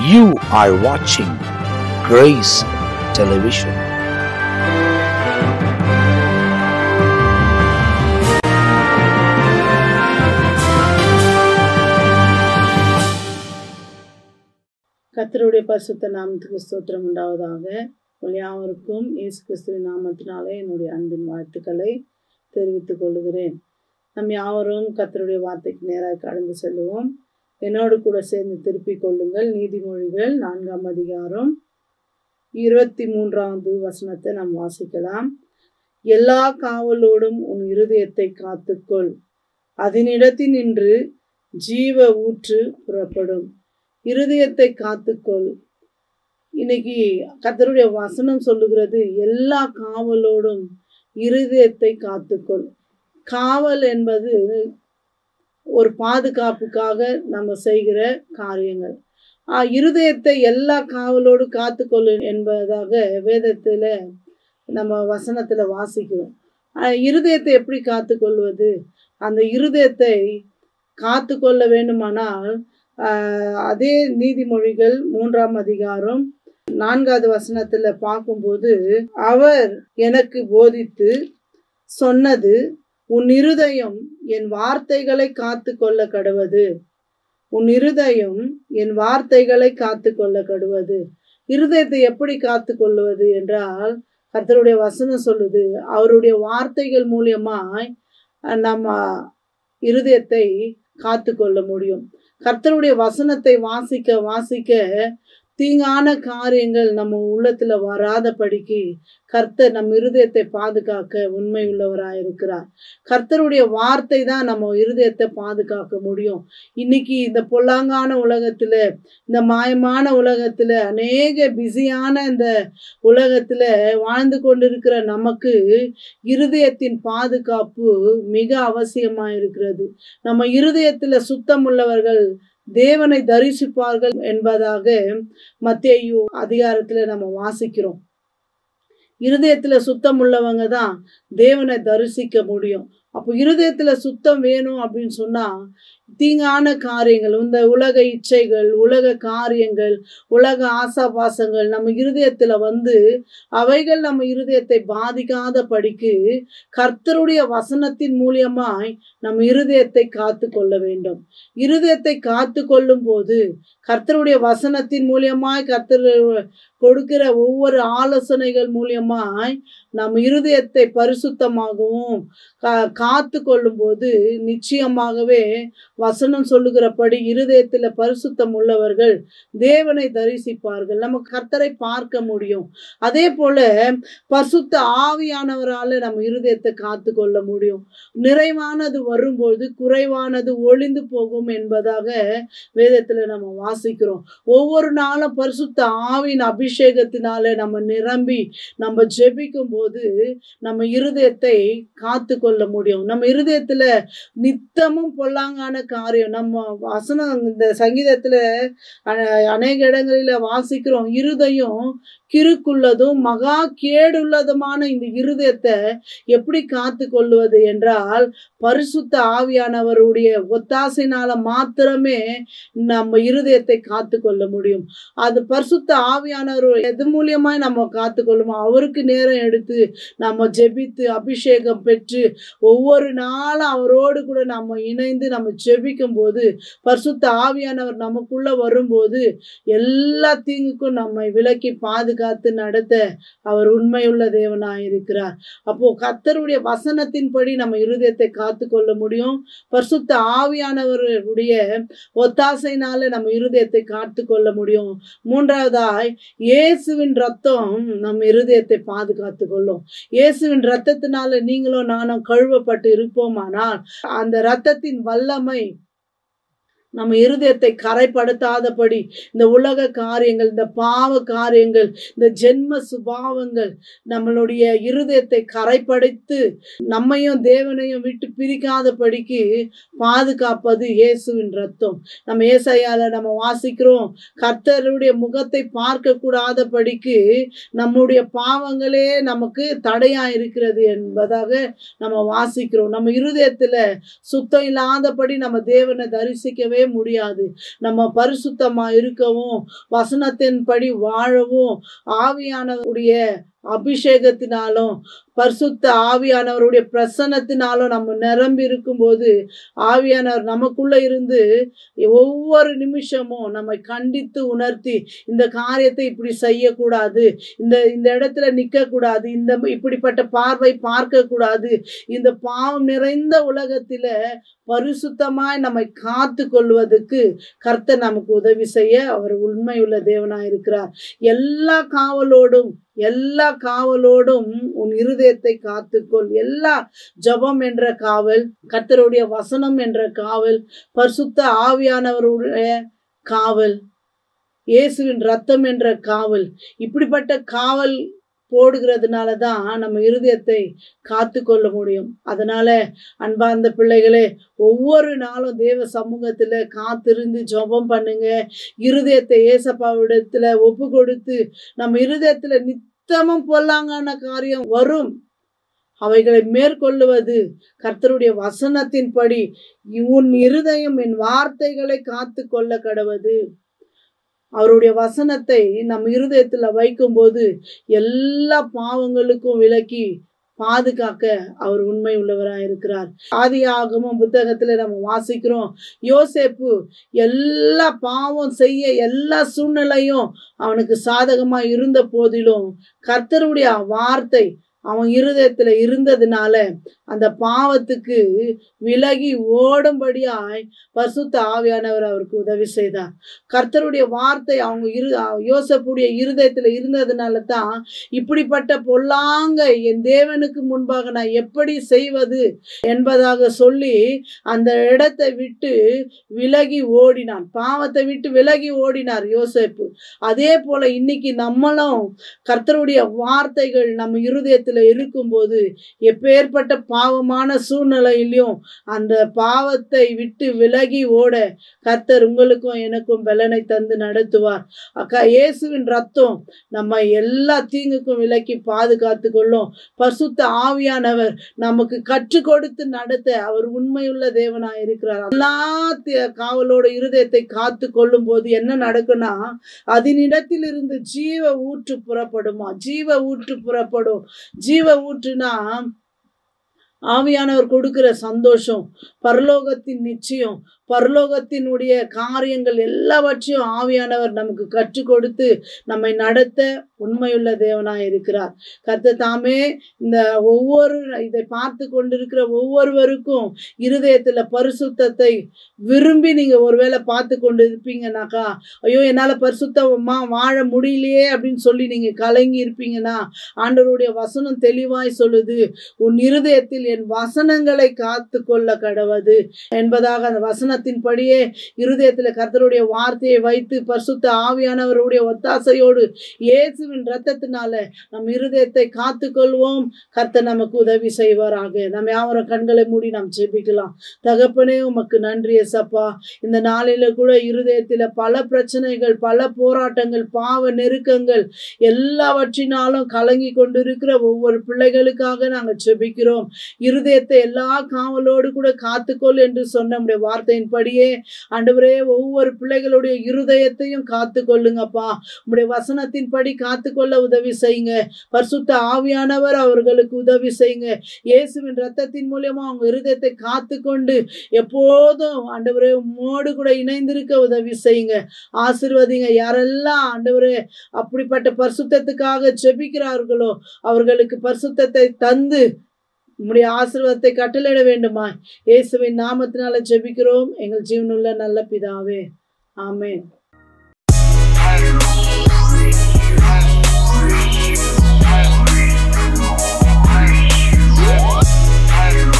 You are watching Grace Television. கர்த்தருடைய பரிசுத்த நாமத்துக்கு ஸ்தோத்திரம் உண்டாவதாக உங்கள் யாவருக்கும் இயேசு கிறிஸ்துவின் நாமத்தினாலே என்னுடைய அன்பின் வாழ்த்துக்களை தெரிவித்துக் கொள்கிறேன் நம் யாவரும் கர்த்தருடைய வார்த்தைக்கு நேராக கடந்து செல்லுவோம் என்னோடு கூட சேர்ந்து திருப்பிக் கொள்ளுங்கள் நீதிமொழிகள் நான்காம் அதிகாரம் இருபத்தி மூன்றாவது வசனத்தை நாம் வாசிக்கலாம் எல்லா காவலோடும் உன் இருதயத்தை காத்துக்கொள் அதனிடத்தினின்று ஜீவ ஊற்று புறப்படும் இருதயத்தை காத்துக்கொள் இன்னைக்கு கர்த்தருடைய வசனம் சொல்லுகிறது எல்லா காவலோடும் இருதயத்தை காத்துக்கொள் காவல் என்பது ஒரு பாதுகாப்புக்காக நம்ம செய்கிற காரியங்கள் ஆஹ் இருதயத்தை எல்லா காவலோடு காத்துக்கொள்ளு என்பதாக வேதத்துல நம்ம வசனத்துல வாசிக்கிறோம் ஆஹ் இருதயத்தை எப்படி காத்துக்கொள்வது அந்த இருதயத்தை காத்துக்கொள்ள வேண்டுமானால் ஆஹ் அதே நீதிமொழிகள் மூன்றாம் அதிகாரம் நான்காவது வசனத்துல பார்க்கும்போது அவர் எனக்கு போதித்து சொன்னது உன் இருதயம் என் வார்த்தைகளை காத்து கொள்ள கடுவது உன் இருதயம் என் வார்த்தைகளை காத்து கொள்ள கடுவது இருதயத்தை எப்படி காத்து கொள்வது என்றால் கர்த்தருடைய வசனம் சொல்லுது அவருடைய வார்த்தைகள் மூலியமாய் நம்ம இருதயத்தை காத்து கொள்ள முடியும் கர்த்தருடைய வசனத்தை வாசிக்க வாசிக்க தீங்கான காரியங்கள் நம்ம உள்ளத்துல வராதபடிக்கு கர்த்தர் நம் இருதயத்தை பாதுகாக்க உண்மை உள்ளவராயிருக்கிறார் கர்த்தருடைய வார்த்தை தான் நம்ம இருதயத்தை பாதுகாக்க முடியும் இன்னைக்கு இந்த பொல்லாங்கான உலகத்துல இந்த மாயமான உலகத்துல அநேக பிஸியான இந்த உலகத்துல வாழ்ந்து கொண்டிருக்கிற நமக்கு இருதயத்தின் பாதுகாப்பு மிக அவசியமா இருக்கிறது நம்ம இருதயத்துல சுத்தம் உள்ளவர்கள் தேவனை தரிசிப்பார்கள் என்பதாக மத்தேயு அதிகாரத்துல நம்ம வாசிக்கிறோம் இருதயத்துல சுத்தம் உள்ளவங்க தான் தேவனை தரிசிக்க முடியும் அப்போ இருதயத்துல சுத்தம் வேணும் அப்படின்னு சொன்னா தீங்கான காரியங்கள் இந்த உலக இச்சைகள் உலக காரியங்கள் உலக ஆசாபாசங்கள் நம்ம இருதயத்துல வந்து அவைகள் நம்ம இருதயத்தை பாதிக்காத படிக்கு கர்த்தருடைய வசனத்தின் மூலியமாய் நம்ம இருதயத்தை காத்து கொள்ள வேண்டும் இருதயத்தை காத்து கொள்ளும் போது கர்த்தருடைய வசனத்தின் மூலியமாய் கர்த்தர் கொடுக்கிற ஒவ்வொரு ஆலோசனைகள் மூலியமாய் நம்ம இருதயத்தை பரிசுத்தமாகவும் காத்து கொள்ளும் போது நிச்சயமாகவே வசனம் சொல்லுகிறபடி இருதயத்துல பரிசுத்தம் உள்ளவர்கள் தேவனை தரிசிப்பார்கள் நம்ம கர்த்தரை பார்க்க முடியும் அதே போல பரிசுத்த ஆவியானவரால நம்ம இருதயத்தை காத்து கொள்ள முடியும் நிறைவானது வரும்போது குறைவானது ஒளிந்து போகும் என்பதாக வேதத்துல நம்ம வாசிக்கிறோம் ஒவ்வொரு நாளும் பரிசுத்த ஆவின் அபிஷேகத்தினால நம்ம நிரம்பி நம்ம ஜெபிக்கும் போது நம்ம இருதயத்தை காத்து கொள்ள முடியும் நம்ம இருதயத்துல நித்தமும் பொல்லாங்கான காரியம் நம்ம வசனம் இந்த சங்கீதத்துல அநேக இடங்களில வாசிக்கிறோம் இருதயம் கிறுக்குள்ளதும் மகா கேடுள்ளதுமான இந்த இருதயத்தை எப்படி காத்து கொள்வது என்றால் பரிசுத்த ஆவியானவருடைய ஒத்தாசைனால மாத்திரமே நம்ம இருதயத்தை காத்து கொள்ள முடியும் அது பரிசுத்த ஆவியானவர் எது மூலியமாய் நம்ம காத்து கொள்ளுமோ அவருக்கு நேரம் எடுத்து நம்ம ஜெபித்து அபிஷேகம் பெற்று ஒவ்வொரு நாளும் அவரோடு கூட நம்ம இணைந்து நம்ம ஜெபிக்கும் போது பரிசுத்த ஆவியானவர் நமக்குள்ள வரும்போது எல்லா தீங்குக்கும் நம்மை விலக்கி பாதுகாத்து நடத்த அவர் உண்மையுள்ள தேவனாயிருக்கிறார் அப்போ கத்தருடைய வசனத்தின்படி நம்ம இருதயத்தை காத்து கொள்ள முடியும் பரிசுத்த ஆவியானவருடைய ஒத்தாசைனால நம்ம இருதயத்தை காத்து கொள்ள முடியும் மூன்றாவதாய் இயேசுவின் ரத்தம் நம் இருதயத்தை பாதுகாத்து கொள்ளும் இயேசுவின் ரத்தத்தினால நீங்களும் நானும் கழுவப்பட்டு இருப்போமானால் அந்த ரத்தத்தின் வல்லமை நம்ம இருதயத்தை கரைப்படுத்தாதபடி இந்த உலக காரியங்கள் இந்த பாவ காரியங்கள் இந்த ஜென்ம சுபாவங்கள் நம்மளுடைய இருதயத்தை கரைப்படுத்து நம்மையும் தேவனையும் விட்டு பிரிக்காதபடிக்கு பாதுகாப்பது இயேசுவின் ரத்தம் நம்ம ஏசையால நம்ம வாசிக்கிறோம் கர்த்தருடைய முகத்தை பார்க்க கூடாதபடிக்கு நம்முடைய பாவங்களே நமக்கு தடையா இருக்கிறது என்பதாக நம்ம வாசிக்கிறோம் நம்ம இருதயத்துல சுத்தம் இல்லாதபடி நம்ம தேவனை தரிசிக்கவே முடியாது நம்ம பரிசுத்தமா இருக்கவும் வசனத்தின்படி வாழவும் ஆவியானவருடைய அபிஷேகத்தினாலும் பரிசுத்த ஆவியானவருடைய பிரசன்னத்தினாலும் நம்ம நிரம்பி இருக்கும்போது ஆவியானவர் நமக்குள்ள இருந்து ஒவ்வொரு நிமிஷமும் நம்மை கண்டித்து உணர்த்தி இந்த காரியத்தை இப்படி செய்யக்கூடாது இந்த இந்த இடத்துல நிக்க கூடாது இந்த இப்படிப்பட்ட பார்வை பார்க்க கூடாது இந்த பாவம் நிறைந்த உலகத்தில பரிசுத்தமாய் நம்மை காத்து கொள்வதற்கு கர்த்தர் நமக்கு உதவி செய்ய அவர் உண்மையுள்ள தேவனாய் இருக்கிறார் எல்லா காவலோடும் எல்லா காவலோடும் உன் இருதயத்தை காத்துக்கொள் எல்லா ஜபம் என்ற காவல் கர்த்தருடைய வசனம் என்ற காவல் பரிசுத்த ஆவியானவருடைய காவல் இயேசுவின் ரத்தம் என்ற காவல் இப்படிப்பட்ட காவல் போடுகிறதுனால தான் நம்ம இருதயத்தை காத்து கொள்ள முடியும் அதனால அன்பார்ந்த பிள்ளைகளே ஒவ்வொரு நாளும் தேவ சமூகத்துல காத்திருந்து ஜெபம் பண்ணுங்க இருதயத்தை ஏசப்பாவிடத்துல ஒப்பு கொடுத்து நம்ம இருதயத்துல நித்தமும் பொல்லாங்கான காரியம் வரும் அவைகளை மேற்கொள்ளுவது கர்த்தருடைய வசனத்தின்படி உன் இருதயம் என் வார்த்தைகளை காத்து கொள்ள கடவது அவருடைய வசனத்தை நம் இருதயத்துல வைக்கும்போது எல்லா பாவங்களுக்கும் விலக்கி பாதுகாக்க அவர் உண்மை உள்ளவராக இருக்கிறார் ஆதி ஆகமும் புத்தகத்துல நம்ம வாசிக்கிறோம் யோசேப்பு எல்லா பாவம் செய்ய எல்லா சூழ்நிலையும் அவனுக்கு சாதகமா இருந்த போதிலும் கர்த்தருடைய வார்த்தை அவன் இருதயத்துல இருந்ததுனால அந்த பாவத்துக்கு விலகி ஓடும்படியாய் பரிசுத்த ஆவியானவர் அவருக்கு உதவி செய்தார் கர்த்தருடைய வார்த்தை அவங்க இரு யோசப்புடைய இருதயத்துல இருந்ததுனால தான் இப்படிப்பட்ட பொல்லாங்க என் தேவனுக்கு முன்பாக நான் எப்படி செய்வது என்பதாக சொல்லி அந்த இடத்தை விட்டு விலகி ஓடினான் பாவத்தை விட்டு விலகி ஓடினார் யோசேப்பு அதே போல இன்னைக்கு நம்மளும் கர்த்தருடைய வார்த்தைகள் நம்ம இருதயத்துல இருக்கும்போது எப்பேற்பட்ட பாவமான சூழ்நிலையிலும் அந்த பாவத்தை விட்டு விலகி ஓட கர்த்தர் உங்களுக்கும் எனக்கும் பலனை தந்து நடத்துவார் அக்கா இயேசுவின் ரத்தம் நம்ம எல்லா தீங்குக்கும் விலக்கி பாதுகாத்து கொள்ளும் பசுத்த ஆவியானவர் நமக்கு கற்றுக் கொடுத்து நடத்த அவர் உண்மையுள்ள தேவனாய் இருக்கிறார் எல்லா தி- காவலோட இருதயத்தை காத்து கொள்ளும் போது என்ன நடக்கும்னா அதனிடத்தில் இருந்து ஜீவ ஊற்று புறப்படுமா ஜீவ ஊற்று புறப்படும் ஜீவ ஊற்றுனா ஆவியானவர் கொடுக்கிற சந்தோஷம் பரலோகத்தின் நிச்சயம் பரலோகத்தினுடைய காரியங்கள் எல்லாவற்றையும் ஆவியானவர் நமக்கு கற்றுக் கொடுத்து நம்மை நடத்த உண்மையுள்ள தேவனாய் இருக்கிறார் கர்த்தர் தாமே இந்த ஒவ்வொரு இதை பார்த்து கொண்டிருக்கிற ஒவ்வொருவருக்கும் இருதயத்துல பரிசுத்தத்தை விரும்பி நீங்க ஒருவேளை பார்த்து கொண்டு இருப்பீங்கனாக்கா ஐயோ என்னால பரிசுத்தமா வாழ முடியலையே அப்படின்னு சொல்லி நீங்க கலங்கி இருப்பீங்கன்னா ஆண்டவருடைய வசனம் தெளிவாய் சொல்லுது உன் இருதயத்தில் என் வசனங்களை காத்து கொள்ள கடவது என்பதாக அந்த வசனத்தின்படியே இருதயத்துல கர்த்தருடைய வார்த்தையை வைத்து பரிசுத்த ஆவியானவருடைய ஒத்தாசையோடு இயேசுவின் ரத்தத்தினால நம் இருதயத்தை காத்து கொள்வோம் கர்த்தர் நமக்கு உதவி செய்வாராக நம்ம யாவரும் கண்களை மூடி நாம் ஜெபிக்கலாம் தகப்பனே உமக்கு நன்றி எசப்பா இந்த நாளில கூட இருதயத்துல பல பிரச்சனைகள் பல போராட்டங்கள் பாவ நெருக்கங்கள் எல்லாவற்றினாலும் கலங்கி கொண்டிருக்கிற ஒவ்வொரு பிள்ளைகளுக்காக நாங்க ஜெபிக்கிறோம் இருதயத்தை எல்லா காவலோடு கூட காத்துக்கொள் என்று சொன்ன நம்முடைய வார்த்தையின்படியே ஆண்டவரே ஒவ்வொரு பிள்ளைகளுடைய இருதயத்தையும் காத்து கொள்ளுங்கப்பா உம்முடைய வசனத்தின்படி காத்துக்கொள்ள உதவி செய்யுங்க பரிசுத்த ஆவியானவர் அவர்களுக்கு உதவி செய்யுங்க இயேசுவின் ரத்தத்தின் மூலியமா அவங்க இருதயத்தை காத்துக்கொண்டு எப்போதும் ஆண்டவரே உம்மோடு கூட இணைந்திருக்க உதவி செய்யுங்க ஆசிர்வதிங்க யாரெல்லாம் ஆண்டவரே அப்படிப்பட்ட பரிசுத்தத்துக்காக ஜெபிக்கிறார்களோ அவர்களுக்கு பரிசுத்தத்தை தந்து உம்முடைய ஆசீர்வாதத்தை கட்டளையிட வேண்டுமா இயேசுவின் நாமத்தினால ஜெபிக்கிறோம் எங்கள் ஜீவனுள்ள நல்ல பிதாவே ஆமென் Hey.